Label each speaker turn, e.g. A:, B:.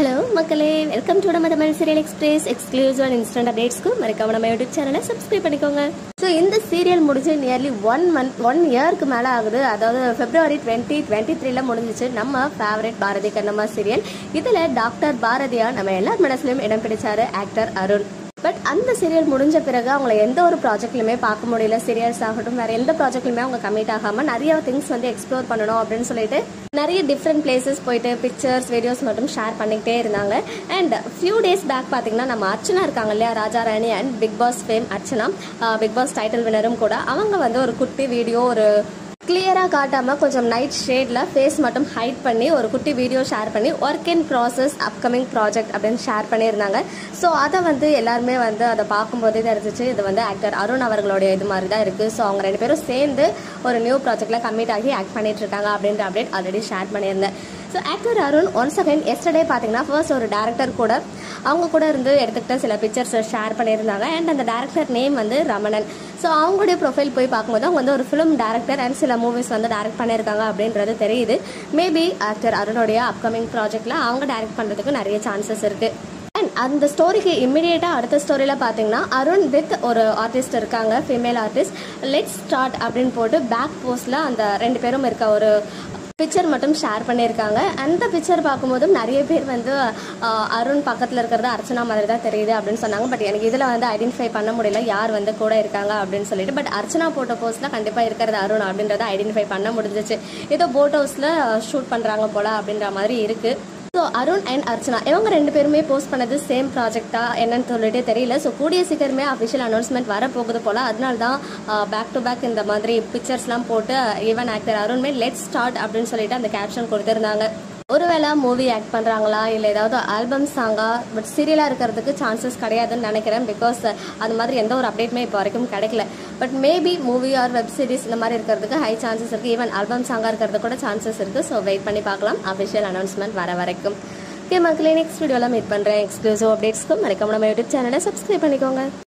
A: hello மக்களே welcome to நம்ம Tamil serial express exclusive and instant அப்டேட்ஸ்க்கு மறக்காம நம்ம யூடியூப் சேனலை சப்ஸ்கிரைப் பண்ணிக்கோங்க ஸோ இந்த சீரியல் முடிஞ்சு நியர்லி ஒன் மந்த் ஒன் இயர்க்கு மேலே ஆகுது அதாவது பிப்ரவரி டுவெண்ட்டி டுவெண்ட்டி த்ரீல முடிஞ்சிச்சு நம்ம ஃபேவரட் பாரதி கண்ணம்மா சீரியல் இதில் டாக்டர் பாரதியா நம்ம எல்லார் மனசுலையும் இடம் பிடிச்சாரு ஆக்டர் அருண் பட் அந்த சீரியல் முடிஞ்ச பிறகு அவங்கள எந்த ஒரு ப்ராஜெக்ட்லையுமே பார்க்க முடியல சீரியல்ஸ் ஆகட்டும் வேற எந்த ப்ராஜெக்ட்லையுமே அவங்க கமிட் ஆகாம நிறைய திங்ஸ் வந்து எக்ஸ்ப்ளோர் பண்ணணும் அப்படின்னு சொல்லிட்டு நிறைய டிஃப்ரெண்ட் பிளேசஸ் போயிட்டு பிக்சர்ஸ் வீடியோஸ் மட்டும் ஷேர் பண்ணிக்கிட்டே இருந்தாங்க அண்ட் ஃபியூ டேஸ் பேக் பார்த்தீங்கன்னா நம்ம அர்ச்சனா இருக்காங்க இல்லையா Raja Rani and Bigg Boss fame Archana Bigg Boss title வினரும் கூட அவங்க வந்து ஒரு குட்டி வீடியோ ஒரு கிளியராக காட்டாமல் கொஞ்சம் நைட் ஷேடில் ஃபேஸ் மட்டும் ஹைட் பண்ணி ஒரு குட்டி வீடியோ ஷேர் பண்ணி work in process upcoming project அப்படின்னு ஷேர் பண்ணியிருந்தாங்க ஸோ அதை வந்து எல்லாருமே வந்து அதை பார்க்கும்போதே தெரிஞ்சிச்சு இது வந்து ஆக்டர் அருண் அவர்களுடைய இது மாதிரி தான் இருக்குது ஸோ அவங்க ரெண்டு பேரும் சேர்ந்து ஒரு நியூ ப்ராஜெக்டில் கம்மிட் ஆகி ஆக்ட் பண்ணிட்டு இருக்காங்க அப்படின்ற அப்டேட் ஆல்ரெடி ஷேர் பண்ணியிருந்தேன் so actor Arun once again yesterday பார்த்தீங்கன்னா ஃபர்ஸ்ட் ஒரு டேரக்டர் கூட அவங்க கூட இருந்து எடுத்துக்கிட்ட சில பிக்சர்ஸ் ஷேர் பண்ணியிருந்தாங்க அண்ட் அந்த டேரக்டர் நேம் வந்து ரமணன் ஸோ அவங்களுடைய ப்ரொஃபைல் போய் பார்க்கும்போது அவங்க வந்து ஒரு ஃபிலிம் டேரக்டர் அண்ட் சில மூவிஸ் வந்து டேரக்ட் பண்ணியிருக்காங்க அப்படின்றது தெரியுது மேபி ஆக்டர் அருணுடைய அப்கமிங் ப்ராஜெக்டில் அவங்க டேரக்ட் பண்ணுறதுக்கு நிறைய சான்சஸ் இருக்குது அண்ட் அந்த ஸ்டோரிக்கு இம்மிடியேட்டாக அடுத்த ஸ்டோரியில் பார்த்தீங்கன்னா அருண் வித் ஒரு ஆர்டிஸ்ட் இருக்காங்க ஃபீமேல் ஆர்டிஸ்ட் லெட் ஸ்டார்ட் அப்படின்னு போட்டு பேக் போஸ்டில் அந்த ரெண்டு பேரும் இருக்க ஒரு பிக்சர் மட்டும் ஷேர் பண்ணியிருக்காங்க அந்த பிக்சர் பார்க்கும்போதும் நிறைய பேர் வந்து ஆஹ், அருண் பக்கத்தில் இருக்கிறது அர்ச்சனா மாதிரி தான் தெரியுது அப்படின்னு சொன்னாங்க பட் எனக்கு இதில் வந்து ஐடென்டிஃபை பண்ண முடியல யார் வந்து கூட இருக்காங்க அப்படின்னு சொல்லிட்டு பட் அர்ச்சனா போட்ட போஸ்ட்டில் கண்டிப்பாக இருக்கிறது அருண் அப்படின்றத ஐடென்டிஃபை பண்ண முடிஞ்சிச்சு ஏதோ போட் ஹவுஸில் ஷூட் பண்ணுறாங்க போல அப்படின்ற மாதிரி இருக்குது ஸோ அருண் அண்ட் அர்ச்சனா இவங்க ரெண்டு பேருமே போஸ்ட் பண்ணது சேம் ப்ராஜெக்டா என்னன்னு சொல்லிட்டு தெரியல ஸோ கூடிய சீக்கிரமே அஃபிஷியல் அனௌன்ஸ்மெண்ட் வர போகுது போல அதனால தான் பேக் டு பேக் இந்த மாதிரி பிக்சர்ஸ்லாம் போட்டு ஈவன் ஆக்டர் அருண்மே லெட் ஸ்டார்ட் அப்படின்னு சொல்லிட்டு அந்த கேப்ஷன் கொடுத்துருந்தாங்க ஒருவேளை மூவி ஆக்ட் பண்ணுறாங்களா இல்லை ஏதாவது ஆல்பம் சாங்கா பட் சீரியலாக இருக்கிறதுக்கு சான்சஸ் கிடையாதுன்னு நினைக்கிறேன் பிகாஸ் அது மாதிரி எந்த ஒரு அப்டேட்டுமே இப்போ வரைக்கும் கிடைக்கல but maybe movie or web series இந்த மாதிரி இருக்கிறதுக்கு ஹை சான்சஸ் இருக்குது ஈவன் ஆல்பம் சாங்காக இருக்கிறது கூட சான்சஸ் இருக்குது ஸோ வெயிட் பண்ணி பார்க்கலாம் அஃபிஷியல் அனௌன்ஸ்மெண்ட் வர வரைக்கும் ஓகே மக்களே நெக்ஸ்ட் வீடியோவில் மீட் பண்ணுறேன் எக்ஸ்க்ளூசிவ் அப்டேட்ஸ்க்கு மறக்காம நம்ம யூடியூப் சேனலை சப்ஸ்கிரைப் பண்ணிக்கோங்க